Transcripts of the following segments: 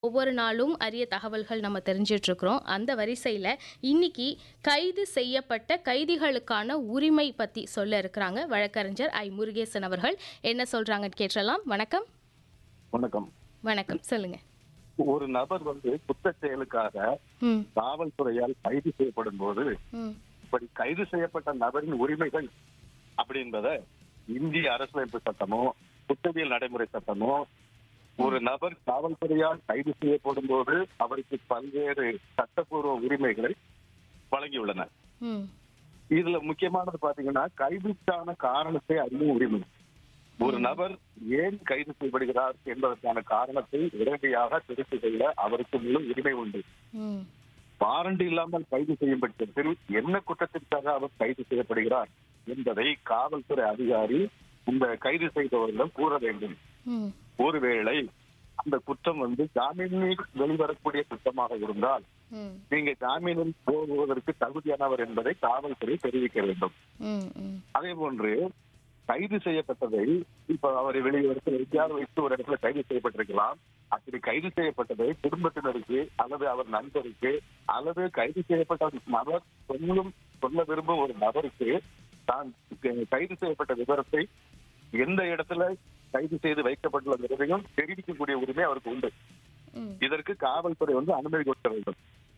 ஒவ்வொரு நாளும் அரிய தகவல்கள் நம்ம தெரிஞ்சிட்டு இருக்கிறோம் அந்த வரிசையில் இன்னைக்கு கைது செய்யப்பட்ட கைதிகளுக்கான உரிமை பற்றி சொல்ல இருக்கிறாங்க வழக்கறிஞர் ஐ முருகேசன் அவர்கள் என்ன சொல்றாங்கன்னு கேட்டலாம் வணக்கம் வணக்கம் வணக்கம் சொல்லுங்க ஒரு நபர் வந்து குற்றச் செயலுக்காக ம் காவல்துறையால் கைது செய்யப்படும் போது ம் இப்படி கைது செய்யப்பட்ட நபரின் உரிமைகள் அப்படின்றத இந்திய அரசியலமைப்பு சட்டமோ குற்றவியல் நடைமுறை சட்டமோ ஒரு நபர் காவல்துறையால் கைது செய்யப்படும் போது அவருக்கு பல்வேறு சட்டப்பூர்வ உரிமைகளை வழங்கியுள்ளன ம் இதுல முக்கியமானது பாத்தீங்கன்னா கைதுக்கான காரணத்தை அறியும் உரிமை ஒரு நபர் ஏன் கைது செய்யப்படுகிறார் என்பதற்கான காரணத்தை உடனடியாக தெரிந்து கொள்ள அவருக்கு முழு உரிமை உண்டு ம் வாரண்ட் இல்லாமல் கைது செய்யும் பட்சத்தில் என்ன குற்றத்திற்காக அவர் கைது செய்யப்படுகிறார் என்பதை காவல்துறை அதிகாரி இந்த கைது செய்தவர்களிடம் கூற வேண்டும் ம் ஒருவேளை அந்த குற்றம் வந்து ஜாமீனில் வெளிவரக்கூடிய குற்றமாக இருந்தால் ம் நீங்க ஜாமீனில் போகுவதற்கு தகுதியானவர் என்பதை காவல்துறை தெரிவிக்க வேண்டும் ம் ம் அதே போன்று கைது செய்யப்பட்டதை இப்ப அவரை வெளியே எங்கேயாவது வைத்து ஒரு இடத்துல கைது செய்யப்பட்டிருக்கலாம் அப்படி கைது செய்யப்பட்டதை குடும்பத்தினருக்கு அல்லது அவர் நண்பருக்கு அல்லது கைது செய்யப்பட்ட நபர் சொல்லும் சொல்ல விரும்பும் ஒரு நபருக்கு தான் கைது செய்யப்பட்ட விவரத்தை எந்த இடத்துல கைது செய்து வைக்கப்பட்டுள்ளதையும் தெரிவிக்கக்கூடிய உரிமை அவருக்கு உண்டு ம் இதற்கு காவல்துறை வந்து அனுமதி கொடுக்க வேண்டும்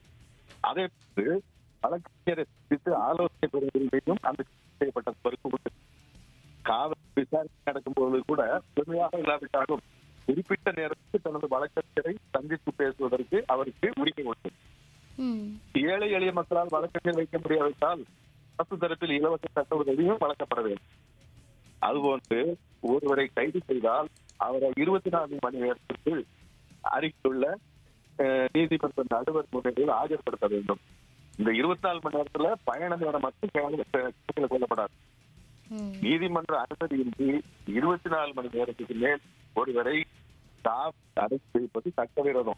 அதே போன்று வழக்கறிஞரை சந்தித்து ஆலோசனை பெறும் உரிமையும் அந்த செய்யப்பட்டவருக்கு உண்டு காவல் விசாரணை நடக்கும்போது கூட முழுமையாக இல்லாவிட்டாலும் குறிப்பிட்ட நேரத்துக்கு தனது வழக்கறிஞரை சந்தித்து பேசுவதற்கு அவருக்கு உரிமை உண்டு ம் ஏழை எளிய மக்களால் வழக்கறிஞர் வைக்க முடியாவிட்டால் அரசு தரப்பில் இலவச சட்ட உதவியும் வழங்கப்பட வேண்டும் அதுபோன்று ஒருவரை கைது செய்தால் அவரை இருபத்தி நான்கு மணி நேரத்திற்கு அருகிலுள்ள அஹ், நீதிமன்ற நடுவர் முறையில் ஆஜர்படுத்த வேண்டும் இந்த இருபத்தி நாலு மணி நேரத்துல பயண நேரம் மட்டும் கேவல- கணக்கில் கொள்ளப்படாது ம் நீதிமன்ற அனுமதியின்றி இருபத்தி நாலு மணி நேரத்துக்கு மேல் ஒருவரை ஸ்டாப் அரெஸ்ட் செய்வது சட்டவிரோதம்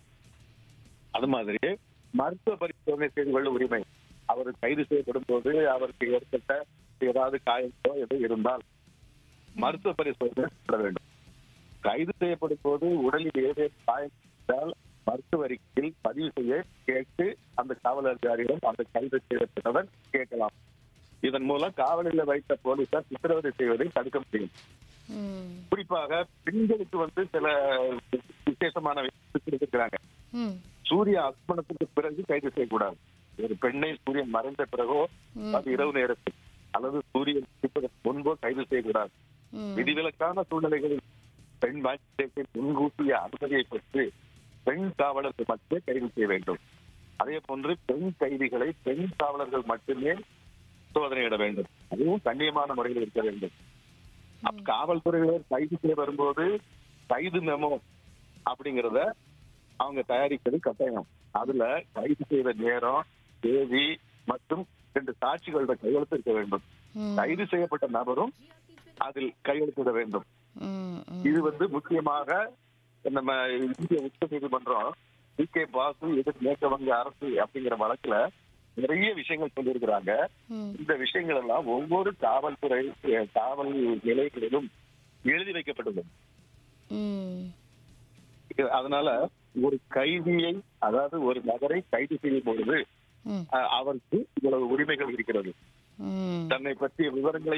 அது மாதிரி மருத்துவ பரிசோதனை செய்து கொள்ள உரிமை அவர் கைது செய்யப்படும் போது அவருக்கு ஏற்பட்ட ஏதாவது காயங்களோ எதோ இருந்தால் மருத்துவ பரிசோதனை செய்ய வேண்டும் கைது செய்யப்படும் போது உடலில் ஏதேனும் காயம் இருந்தால் மருத்துவ அறிக்கையில் பதிவு செய்ய கேட்டு அந்த காவல் அதிகாரியிடம் அந்த கைது செய்யப்பட்டவர் கேட்கலாம் இதன் மூலம் காவலில் வைத்த போலீசார் சித்திரவதை செய்வதை தடுக்க முடியும் ம் குறிப்பாக பெண்களுக்கு வந்து சில விசேஷமான விஷயங்கள் இருக்கிறாங்க ம் சூரிய அஸ்தமனத்துக்கு பிறகு கைது செய்யக்கூடாது ஒரு பெண்ணை சூரியன் மறைந்த பிறகோ அது இரவு நேரத்தில் அல்லது சூரியன் உதிப்பதற்கு முன்போ கைது செய்யக்கூடாது ம் விதிவிலக்கான சூழ்நிலைகளில் பெண் மாஜிஸ்ட்ரேட்டின் முன்கூட்டிய அனுமதியை பெற்று பெண் காவலர்கள் மட்டுமே கைது செய்ய வேண்டும் அதே போன்று பெண் கைதிகளை பெண் காவலர்கள் மட்டுமே சோதனையிட வேண்டும் அதுவும் கண்ணியமான முறையில் இருக்க வேண்டும் அப்ப காவல்துறையினர் கைது செய்ய வரும்போது கைது மெமோ அப்படிங்கறத அவங்க தயாரிப்பது கட்டாயம் அதுல கைது செய்த நேரம் தேதி மற்றும் ரெண்டு சாட்சிகளோட கையெழுத்து இருக்க வேண்டும் ம் கைது செய்யப்பட்ட நபரும் அதில் கையெழுத்திட வேண்டும் ம் ம் இது வந்து முக்கியமாக நம்ம இந்திய உச்ச நீதிமன்றம் டி கே பாசு எதிர் மேற்கு வங்க அரசு அப்படிங்கிற வழக்குல நிறைய விஷயங்கள் சொல்லியிருக்கிறாங்க ம் இந்த விஷயங்கள் எல்லாம் ஒவ்வொரு காவல்துறை அஹ், காவல் நிலையங்களிலும் எழுதி வைக்கப்பட்டுள்ளது ம் இது- அதனால ஒரு கைதியை அதாவது ஒரு நபரை கைது செய்யும் பொழுது ம் அஹ், அவருக்கு இவ்வளவு உரிமைகள் இருக்கிறது ம் தன்னை பற்றிய விவரங்களை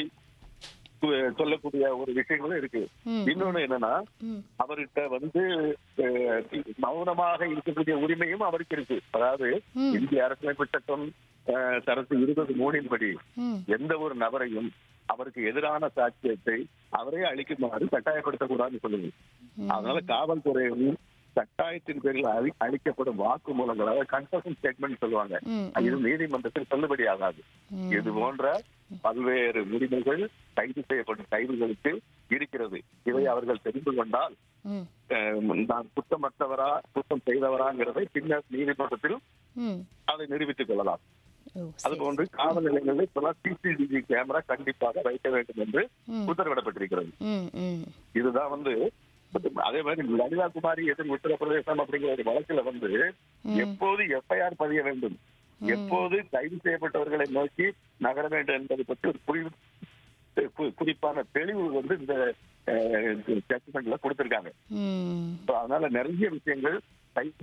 கு- சொல்லக்கூடிய ஒரு விஷயங்களும் இருக்கு ம் இன்னொன்னு என்னன்னா ம் அவர்கிட்ட வந்து அஹ், மௌனமாக இருக்கக்கூடிய உரிமையும் அவருக்கு இருக்கு அதாவது ம். இந்திய அரசியலமைப்பு சட்டம் அஹ், சரத்து இருபது மூணின்படி ம் எந்த ஒரு நபரையும் அவருக்கு எதிரான சாட்சியத்தை அவரே அளிக்குமாறு கட்டாயப்படுத்தக்கூடாதுன்னு சொல்லுது அதனால காவல்துறையும் கட்டாயத்தின் பேரில் அளி- அளிக்கப்படும் வாக்குமூலங்கள் அதாவது கன்ஃபர்ஷன் ஸ்டேட்மெண்ட் சொல்லுவாங்க ம் இது நீதிமன்றத்தில் செல்லுபடி ஆகாது ம். இது போன்ற பல்வேறு உரிமைகள் கைது செய்யப்படும் கைதிகளுக்கு இருக்கிறது இதை அவர்கள் தெரிந்து கொண்டால் ம் அஹ், நான் குற்றமற்றவரா குற்றம் செய்தவராங்கிறதை பின்னர் நீதிமன்றத்தில் ம் அதை நிரூபித்துக் கொள்ளலாம் ஓ அது சரி போன்று காவல் நிலையங்களில் இப்பெல்லாம் சிசிடிவி கேமரா கண்டிப்பாக வைக்க வேண்டும் என்று ம் உத்தரவிடப்பட்டிருக்கிறது ம் ம் இதுதான் வந்து அதே மாதிரி லலிதா குமாரி எதிர் உத்தரப்பிரதேசம் அப்படிங்கிற ஒரு வழக்குல வந்து ம். எப்போது எஃப்ஐஆர் பதிய வேண்டும் எப்போது கைது செய்யப்பட்டவர்களை நோக்கி நகர வேண்டும் என்பதை பற்றி ஒரு குறி கு- குறிப்பான தெளிவு வந்து இந்த ஜட்மெண்ட்ல கொடுத்திருக்காங்க ம் So, அதனால நிறைய விஷயங்கள் கைது